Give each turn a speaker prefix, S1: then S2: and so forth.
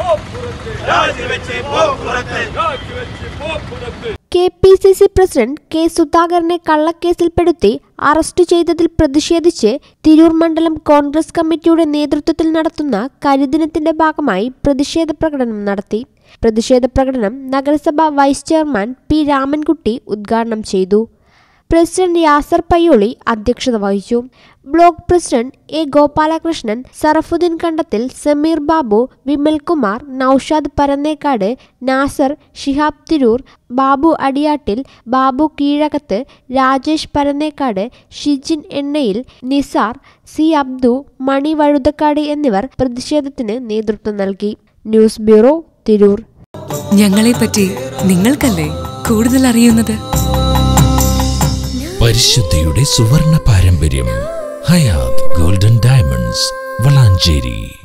S1: രാജിവെച്ച് പോ പുറത്ത്
S2: K P C C president K സുധാകരനെ കള്ളക്കേസിൽപ്പെടുത്തി അറസ്റ്റ് ചെയ്തതിൽ പ്രതിഷേധിച്ച് തിരൂർ മണ്ഡലം കോൺഗ്രസ് കമ്മിറ്റിയുടെ നേതൃത്വത്തിൽ നടത്തുന്ന കരിദിനത്തിന്റെ ഭാഗമായി പ്രതിഷേധ പ്രകടനം നടത്തി പ്രതിഷേധ പ്രകടനം നഗരസഭ വൈസ് ചെയർമാൻ പി രാമൻകുട്ടി ഉദ്ഘാടനം ചെയ്തു പ്രസിഡന്റ് യാസർ പയ്യോളി അധ്യക്ഷത വഹിച്ചു block president A Gopalakrishnan Sarafuddin Kandathil Sameer Babu Vimalkumar Naushad Paranekkad Nasar Shihab Tirur Babu Adiyattil Babu Keezhakath Rajesh Paranekkad Shijin Ennayil Nisar C Abdu Mani Vazhuthakkad എന്നിവർ പ്രതിഷേധത്തിന് നേതൃത്വം നൽകി ന്യൂസ് ബ്യൂറോ തിരൂർ
S3: ഞങ്ങളെപ്പറ്റി നിങ്ങൾക്കല്ലേ കൂടുതൽ അറിയുന്നത്
S4: പരിശുദ്ധിയുടെ സുവർണ പാരമ്പര്യം ഹയാത് ഗോൾഡൻ ഡയമണ്ട്സ് വളാഞ്ചേരി